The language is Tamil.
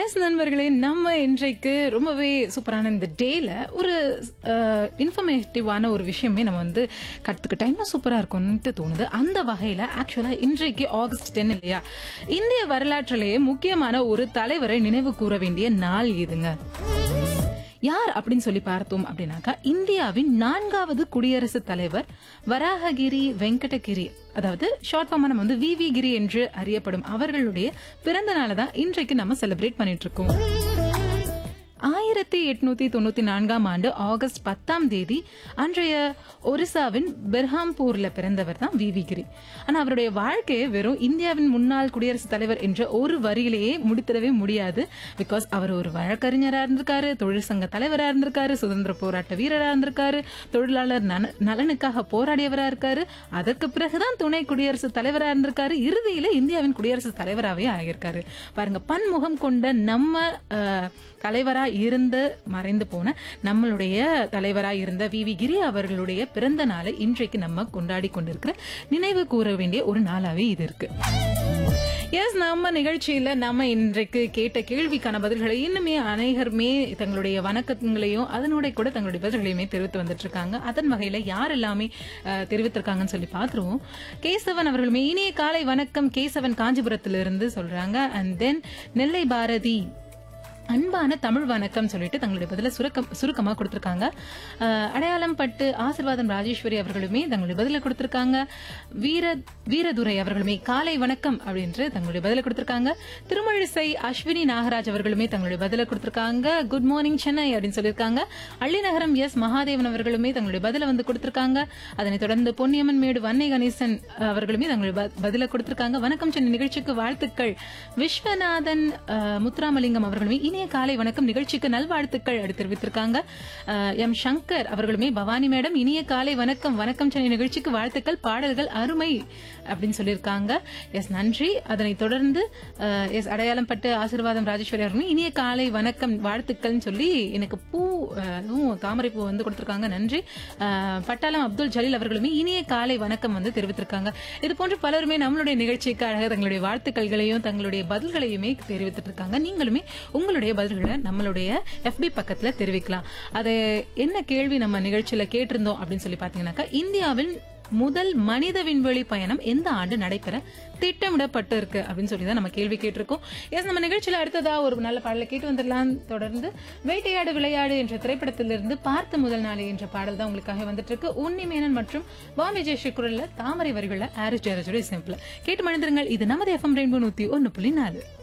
எஸ் நண்பர்களே நம்ம இன்றைக்கு ரொம்பவே சூப்பரான இந்த டேல ஒரு இன்ஃபர்மேட்டிவான ஒரு விஷயமே நம்ம வந்து கற்றுக்கிட்டா இன்னும் சூப்பரா இருக்கும்னு தோணுது அந்த வகையில ஆக்சுவலா இன்றைக்கு ஆகஸ்ட் டென் இல்லையா இந்திய வரலாற்றிலேயே முக்கியமான ஒரு தலைவரை நினைவு கூற வேண்டிய நாள் இதுங்க யார் அப்படின்னு சொல்லி பார்த்தோம் அப்படின்னாக்கா இந்தியாவின் நான்காவது குடியரசுத் தலைவர் வராககிரி வெங்கடகிரி அதாவது ஷார்ட் ஃபார்மா நம்ம வந்து விவி கிரி என்று அறியப்படும் அவர்களுடைய பிறந்த நாளை தான் இன்றைக்கு நம்ம செலிப்ரேட் பண்ணிட்டு இருக்கோம் ஆயிரத்தி எட்நூத்தி தொண்ணூத்தி நான்காம் ஆண்டு ஆகஸ்ட் பத்தாம் தேதி அன்றைய ஒரிசாவின் பெர்ஹாம்பூர்ல பிறந்தவர் தான் வி வி கிரி ஆனா அவருடைய வாழ்க்கையை வெறும் இந்தியாவின் முன்னாள் குடியரசுத் தலைவர் என்ற ஒரு வரியிலேயே முடித்திடவே முடியாது பிகாஸ் அவர் ஒரு வழக்கறிஞரா இருந்திருக்காரு தொழில் சங்க தலைவரா இருந்திருக்காரு சுதந்திர போராட்ட வீரரா இருந்திருக்காரு தொழிலாளர் நல- நலனுக்காக போராடியவரா இருக்காரு அதற்கு பிறகுதான் துணை குடியரசுத் தலைவரா இருந்திருக்காரு இறுதியில இந்தியாவின் குடியரசுத் தலைவராகவே ஆகியிருக்காரு பாருங்க பன்முகம் கொண்ட நம்ம அஹ், தலைவரா இருந்து மறைந்து போன நம்மளுடைய தலைவரா இருந்த வி வி கிரி அவர்களுடைய பிறந்த நாளை இன்றைக்கு நம்ம கொண்டாடி கொண்டிருக்கிற நினைவு கூற வேண்டிய ஒரு நாளாவே இது இருக்கு எஸ் நம்ம நிகழ்ச்சியில நம்ம இன்றைக்கு கேட்ட கேள்விக்கான பதில்களை இன்னுமே அனைவருமே தங்களுடைய வணக்கங்களையும் அதனோட கூட தங்களுடைய பதில்களையுமே தெரிவித்து வந்துட்டு இருக்காங்க அதன் வகையில யார் எல்லாமே அஹ், தெரிவித்திருக்காங்கன்னு சொல்லி பாத்துருவோம் கேசவன் அவர்களுமே இனிய காலை வணக்கம் கேசவன் காஞ்சிபுரத்திலிருந்து சொல்றாங்க அண்ட் தென் நெல்லை பாரதி அன்பான தமிழ் வணக்கம் சொல்லிட்டு தங்களுடைய பதில சுருக்கம் சுருக்கமா கொடுத்திருக்காங்க அஹ், அடையாளம் பட்டு ஆசிர்வாதம் ராஜேஸ்வரி அவர்களுமே தங்களுடைய பதில கொடுத்திருக்காங்க வீர வீரதுரை அவர்களுமே காலை வணக்கம் அப்படின்று தங்களுடைய பதில கொடுத்திருக்காங்க திருமழிசை அஸ்வினி நாகராஜ் அவர்களுமே தங்களுடைய பதில கொடுத்திருக்காங்க குட் மார்னிங் சென்னை அப்படின்னு சொல்லியிருக்காங்க அள்ளிநகரம் எஸ் மகாதேவன் அவர்களுமே தங்களுடைய பதில வந்து கொடுத்திருக்காங்க அதனைத் தொடர்ந்து பொன்னியம்மன் மேடு வன்னை கணேசன் அவர்களுமே தங்களுடைய ப- பதில கொடுத்திருக்காங்க வணக்கம் சென்னை நிகழ்ச்சிக்கு வாழ்த்துக்கள் விஸ்வநாதன் அஹ், முத்துராமலிங்கம் அவர்களுமே இனிய காலை வணக்கம் நிகழ்ச்சிக்கு நல்வாழ்த்துக்கள் அப்படி தெரிவித்திருக்காங்க அஹ், எம் சங்கர் அவர்களுமே பவானி மேடம் இனிய காலை வணக்கம் வணக்கம் சென்னை நிகழ்ச்சிக்கு வாழ்த்துக்கள் பாடல்கள் அருமை அப்படின்னு சொல்லியிருக்காங்க எஸ் நன்றி அதனைத் தொடர்ந்து அஹ், எஸ் அடையாளம் பட்டு ஆசீர்வாதம் ராஜேஸ்வரி அவர்களுமே இனிய காலை வணக்கம் வாழ்த்துக்கள்னு சொல்லி எனக்கு பூ அஹ், அதுவும் தாமரை பூ வந்து கொடுத்திருக்காங்க நன்றி அஹ், பட்டாளம் அப்துல் ஜலீல் அவர்களுமே இனிய காலை வணக்கம் வந்து தெரிவித்திருக்காங்க இது போன்று பலருமே நம்மளுடைய நிகழ்ச்சிக்கு அழகாக தங்களுடைய வாழ்த்துக்கள்களையும் தங்களுடைய பதில்களையுமே தெரிவித்துட்டு இருக்காங்க நீங்களுமே உங்களுடைய பதில்களை நம்மளுடைய எஃபி பக்கத்துல தெரிவிக்கலாம் அது என்ன கேள்வி நம்ம நிகழ்ச்சியில கேட்டிருந்தோம் அப்படின்னு சொல்லி பாத்தீங்கன்னாக்கா இந்தியாவில் முதல் மனித விண்வெளி பயணம் எந்த ஆண்டு நடைபெற திட்டமிடப்பட்டு இருக்கு அப்படின்னு சொல்லி தான் நம்ம கேள்வி கேட்டிருக்கோம் எஸ் நம்ம நிகழ்ச்சியில அடுத்ததா ஒரு நல்ல பாடலை கேட்டு வந்துடலாம் தொடர்ந்து வேட்டையாடு விளையாடு என்ற திரைப்படத்திலிருந்து பார்த்த முதல் நாளே என்ற பாடல் தான் உங்களுக்காக வந்துட்டு இருக்கு உன்னிமேனன் மற்றும் பாம்பே ஜெயஸ்ரீ குரல்ல தாமரை வரிகள்ல ஆரிஸ் ஜெயராஜோட சிம்பிள் கேட்டு மனிதர்கள் இது நமது எஃப்எம் ரெயின்போ நூத்தி ஒன்னு புள்ளி நாலு